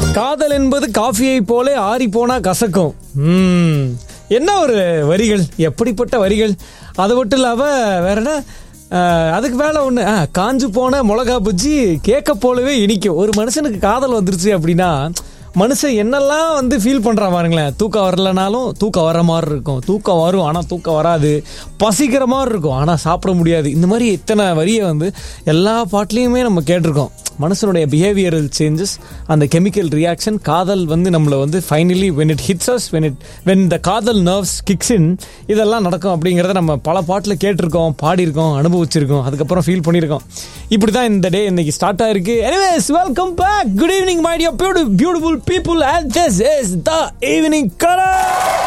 காதல் என்பது காஃபியை போல ஆறி போனா கசக்கும் ம், என்ன ஒரு வரிகள் எப்படிப்பட்ட வரிகள் அது மட்டும் இல்லாம வேற என்ன அஹ், அதுக்கு மேல ஒண்ணு அஹ், காஞ்சு போன மிளகா பஜ்ஜி கேட்க போலவே இனிக்கும் ஒரு மனுஷனுக்கு காதல் வந்துருச்சு அப்படின்னா மனுஷன் என்னெல்லாம் வந்து ஃபீல் பண்றான் பாருங்களேன் தூக்கம் வரலனாலும் தூக்கம் வர மாதிரி இருக்கும் தூக்கம் வரும் ஆனால் தூக்கம் வராது பசிக்கிற மாதிரி இருக்கும் ஆனால் சாப்பிட முடியாது இந்த மாதிரி இத்தனை வரியை வந்து எல்லா பாட்டுலேயுமே நம்ம கேட்டிருக்கோம் மனுஷனுடைய பிஹேவியரல் சேஞ்சஸ் அந்த கெமிக்கல் ரியாக்ஷன் காதல் வந்து நம்மளை வந்து finally when it hits as when it when the காதல் நர்வ்ஸ் கிக்ஸ் இன் இதெல்லாம் நடக்கும் அப்படிங்கிறத நம்ம பல பாட்டில் கேட்டிருக்கோம் பாடியிருக்கோம் அனுபவிச்சிருக்கோம் அதுக்கப்புறம் ஃபீல் பண்ணியிருக்கோம் இப்படி தான் இந்த டே இன்னைக்கு ஸ்டார்ட் ஆயிருக்கு anyways welcome back good evening my dear beautiful beautiful people and this is the evening colour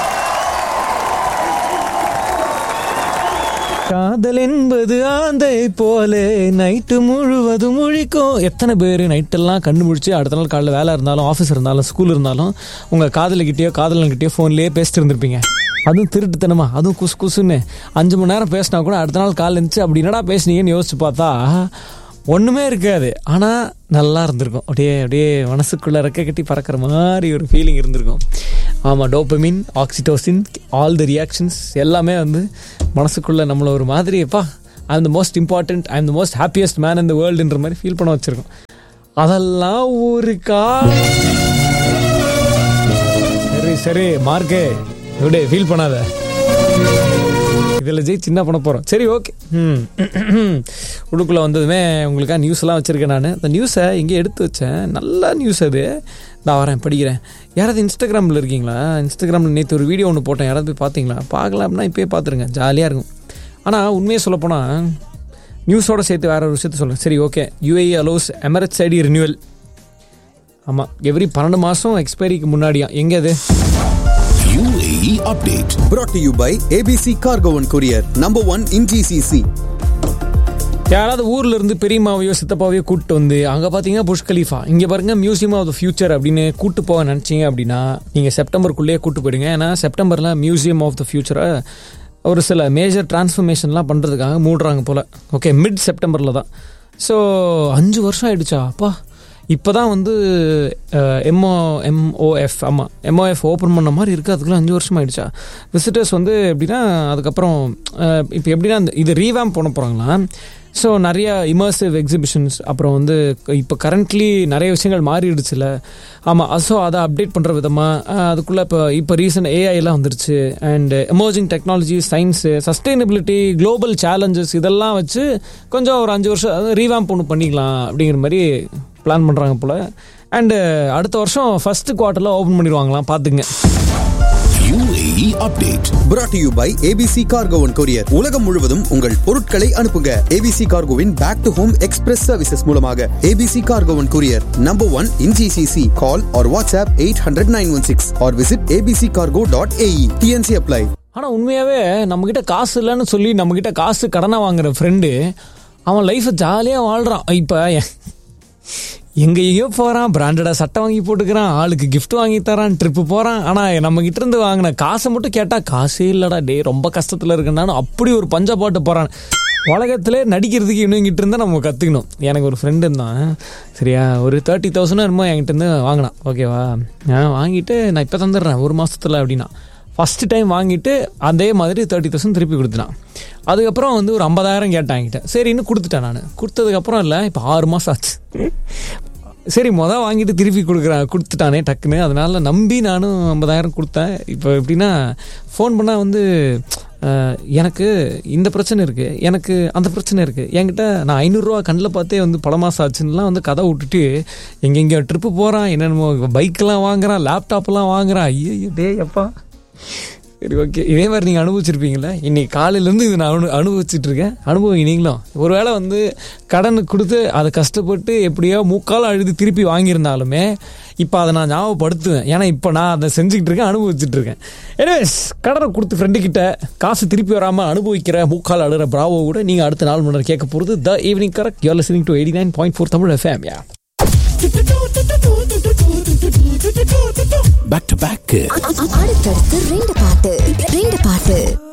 காதல் என்பது ஆந்தை போல நைட்டு முழுவதும் முழிக்கும் எத்தனை பேர் நைட்டெல்லாம் கண்ணு முழிச்சு அடுத்த நாள் காலையில் வேலை இருந்தாலும் ஆஃபீஸ் இருந்தாலும் ஸ்கூல் இருந்தாலும் உங்கள் காதலிக்கிட்டேயோ காதலன்கிட்டயோ ஃபோன்லேயே பேசிட்டு இருந்திருப்பீங்க அதுவும் திருட்டுத்தனமா அதுவும் குசு குசுன்னு அஞ்சு மணி நேரம் பேசினா கூட அடுத்த நாள் கால் இருந்துச்சு அப்படி என்னடா பேசுனீங்கன்னு யோசிச்சு பார்த்தா ஒன்றுமே இருக்காது ஆனால் நல்லா இருந்திருக்கும் அப்படியே அப்படியே மனசுக்குள்ளே ரெக்க கட்டி பறக்கிற மாதிரி ஒரு ஃபீலிங் இருந்திருக்கும் ஆமாம் dopamine oxytocin all the reactions எல்லாமே வந்து மனசுக்குள்ளே நம்மளை ஒரு மாதிரி எப்பா I the most important I the most happiest man இந்த வேர்ல்டுன்ற மாதிரி ஃபீல் பண்ண வச்சுருக்கோம் அதெல்லாம் ஒரு கா சரி சரி மார்க்கே விடு ஃபீல் பண்ணாத இதில் ஜெயிச்சு என்ன பண்ண போகிறோம் சரி ஓகே ம் உள்ளுக்குள்ளே வந்ததுமே உங்களுக்காக நியூஸ் எல்லாம் வச்சுருக்கேன் நான் அந்த நியூஸை இங்கே எடுத்து வச்சேன் நல்ல நியூஸ் அது நான் வரேன் படிக்கிறேன் யாராவது இன்ஸ்டாகிராமில் இருக்கீங்களா இன்ஸ்டாகிராமில் நேற்று ஒரு வீடியோ ஒன்று போட்டேன் யாராவது போய் பார்த்தீங்களா பார்க்கலாம் அப்படின்னா இப்போயே பார்த்துருங்க ஜாலியாக இருக்கும் ஆனால் உண்மையை சொல்லப்போனால் நியூஸோட சேர்த்து வேற ஒரு விஷயத்த சொல்லுங்கள் சரி ஓகே யூஏஇ அலோஸ் எமரட் ஐடி ரினியூவல் ஆமாம் எவ்ரி பன்னெண்டு மாதம் எக்ஸ்பைரிக்கு முன்னாடியா எங்கே அது UAE update. brought to you by ABC Cargo and Courier, number one in GCC. யாராவது ஊர்ல இருந்து பெரியம்மாவையோ சித்தப்பாவையோ கூப்பிட்டு வந்து அங்க பாத்தீங்கன்னா புஷ் கலீஃபா இங்க பாருங்க மியூசியம் ஆஃப் த ஃபியூச்சர் அப்படின்னு கூட்டு போக நினைச்சீங்க அப்படின்னா நீங்க செப்டம்பருக்குள்ளேயே கூட்டு போயிடுங்க ஏன்னா செப்டம்பர்ல மியூசியம் ஆஃப் த ஃபியூச்சரை ஒரு சில மேஜர் டிரான்ஸ்ஃபர்மேஷன்லாம் பண்றதுக்காக மூடுறாங்க போல ஓகே மிட் செப்டம்பர்ல தான் ஸோ அஞ்சு வருஷம் ஆயிடுச்சா அப்பா இப்போ தான் வந்து எம்ஓ எம்ஓஎஃப் ஆமாம் எம்ஓஎஃப் ஓப்பன் பண்ண மாதிரி இருக்குது அதுக்குள்ள அஞ்சு வருஷம் ஆயிடுச்சா விசிட்டர்ஸ் வந்து எப்படின்னா அதுக்கப்புறம் இப்போ எப்படின்னா இந்த- இது ரீவேம் பண்ண போகிறாங்களா ஸோ நிறைய இமர்சிவ் எக்ஸிபிஷன்ஸ் அப்புறம் வந்து இப்போ கரண்ட்லி நிறைய விஷயங்கள் மாறிடுச்சுல ஆமாம் ஸோ அதை அப்டேட் பண்ணுற விதமாக அதுக்குள்ளே இப்போ இப்போ ரீசெண்ட் ஏஐலாம் வந்துருச்சு and emerging technology science sustainability global challenges இதெல்லாம் வச்சு கொஞ்சம் ஒரு அஞ்சு வருஷம் ரீவேம் ஒன்று பண்ணிக்கலாம் அப்படிங்கிற மாதிரி பிளான் பண்ணுறாங்க போல் அண்டு அடுத்த வருஷம் ஃபர்ஸ்ட் குவார்ட்டரில் ஓப்பன் பண்ணிடுவாங்களாம் பார்த்துங்க UAE update. brought to you by ABC Cargo and Courier. உலகம் முழுவதும் உங்கள் பொருட்களை அனுப்புங்க ABC Cargoவின் back to home express services மூலமாக ABC Cargo and Courier, number one in GCC. Call or WhatsApp 800-916 or visit abccargo.ae. TNC apply. ஆனால் உண்மையாகவே நம்மக்கிட்ட காசு இல்லைன்னு சொல்லி நம்மக்கிட்ட காசு கடனை வாங்குற ஃப்ரெண்டு அவன் லைஃப்பை ஜாலியாக வாழ்கிறான் இப்போ எங்கேயோ போகிறான் பிராண்டடாக சட்டை வாங்கி போட்டுக்கிறான் ஆளுக்கு gift வாங்கி தரான் ட்ரிப்பு போகிறான் ஆனால் நம்மக்கிட்ட இருந்து வாங்கின காசை மட்டும் கேட்டால் காசே இல்லைடா டே ரொம்ப கஷ்டத்தில் இருக்கேன் அப்படி ஒரு பஞ்ச பாட்டு போகிறான் உலகத்திலே நடிக்கிறதுக்கு இன்னும் இங்கிட்ட இருந்தால் நம்ம கற்றுக்கணும் எனக்கு ஒரு ஃப்ரெண்டு இருந்தான் சரியா ஒரு தேர்ட்டி தௌசண்ட் என்னமோ என்கிட்ட இருந்து வாங்கினான் ஓகேவா நான் வாங்கிட்டு நான் இப்போ தந்துடுறேன் ஒரு மாசத்துல அப்படின்னா ஃபஸ்ட்டு டைம் வாங்கிட்டு அதே மாதிரி தேர்ட்டி தௌசண்ட் திருப்பி கொடுத்துட்டான் அதுக்கப்புறம் வந்து ஒரு ஐம்பதாயிரம் கேட்டான் என்கிட்ட சரின்னு கொடுத்துட்டேன் நான் கொடுத்ததுக்கப்புறம் இல்லை இப்போ ஆறு மாதம் ஆச்சு சரி மொதல் வாங்கிட்டு திருப்பி கொடுக்குறேன் கொடுத்துட்டானே டக்குன்னு அதனால நம்பி நானும் ஐம்பதாயிரம் கொடுத்தேன் இப்போ எப்படின்னா ஃபோன் பண்ணால் வந்து அஹ், எனக்கு இந்த பிரச்சனை இருக்குது எனக்கு அந்த பிரச்சனை இருக்குது என்கிட்ட நான் ஐநூறுரூவா கண்ணில் பார்த்தே வந்து பல மாதம் ஆச்சுன்னுலாம் வந்து கதை விட்டுட்டு எங்கெங்கே ட்ரிப்பு போகிறான் என்னென்னமோ பைக்கெலாம் வாங்குறான் லேப்டாப்லாம் வாங்குறான் ஐயோ டே எப்பா சரி ஓகே இதே மாதிரி நீங்கள் அனுபவிச்சிருப்பீங்களா இன்னைக்கு காலையிலேருந்து இது நான் அனு அனுபவிச்சுட்டு இருக்கேன் அனுபவம் நீங்களும் ஒருவேளை வந்து கடன் கொடுத்து அதை கஷ்டப்பட்டு எப்படியோ மூக்கால் அழுது திருப்பி வாங்கியிருந்தாலுமே இப்போ அதை நான் ஞாபகப்படுத்துவேன் ஏன்னா இப்போ நான் அதை செஞ்சுக்கிட்டு இருக்கேன் அனுபவிச்சுட்டு இருக்கேன் எனிவேஸ் கடனை கொடுத்து ஃப்ரெண்டு கிட்ட காசு திருப்பி வராமல் அனுபவிக்கிற மூக்கால் அழுகிற பிராவோ கூட நீங்கள் அடுத்த நாள் மணி நேரம் கேட்க போகிறது the evening correct you're listening to eighty nine point four Tamil F M yeah Back to back. அடுத்தடுத்து ரெண்டு பாட்டு ரெண்டு பாட்டு